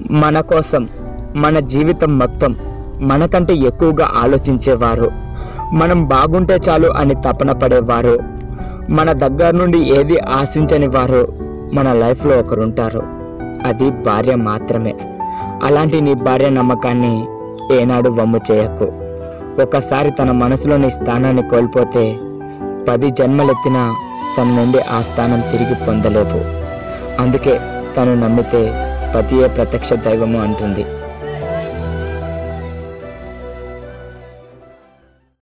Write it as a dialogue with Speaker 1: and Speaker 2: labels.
Speaker 1: మన కోసం మన జీవితం మొత్తం మనకంటే ఎక్కువగా ఆలోచించేవారు మనం బాగుంటే చాలు అని తపన పడేవారు మన దగ్గర నుండి ఏది ఆశించని వారు మన లైఫ్లో ఒకరుంటారు అది భార్య మాత్రమే అలాంటి నీ భార్య నమ్మకాన్ని ఏనాడు వమ్ము చేయకు ఒకసారి తన మనసులోని స్థానాన్ని కోల్పోతే పది జన్మలెత్తినా తన నుండి ఆ స్థానం తిరిగి పొందలేవు అందుకే తను నమ్మితే పతియే ప్రత్యక్ష దైవము అంటుంది